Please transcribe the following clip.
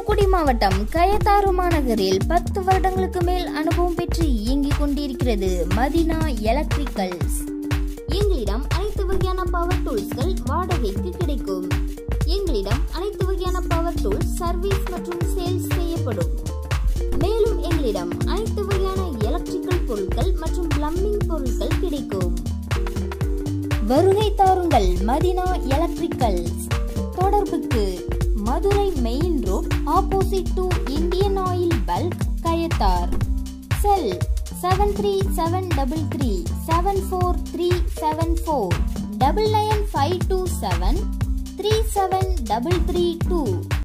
தூத்துக்குடி மாவட்டம் கயத்தாறு மாநகரில் பத்து வருடங்களுக்கு மேல் அனுபவம் பெற்று இயங்கிக் கொண்டிருக்கிறது மதினா எலக்ட்ரிக்கல்ஸ் எங்களிடம் அனைத்து வகையான பவர் டூல்ஸ்கள் வாடகைக்கு கிடைக்கும் எங்களிடம் அனைத்து வகையான பவர் டூல்ஸ் சர்வீஸ் மற்றும் சேல்ஸ் செய்யப்படும் மேலும் எங்களிடம் அனைத்து வகையான எலக்ட்ரிக்கல் பொருட்கள் மற்றும் பிளம்பிங் பொருட்கள் கிடைக்கும் வருகை தாருங்கள் மதினா எலக்ட்ரிக்கல்ஸ் தொடர்புக்கு Madurai main road opposite to Indian oil bulk Kayathar cell seven three seven double three seven four three seven four double nine five two seven three seven double three two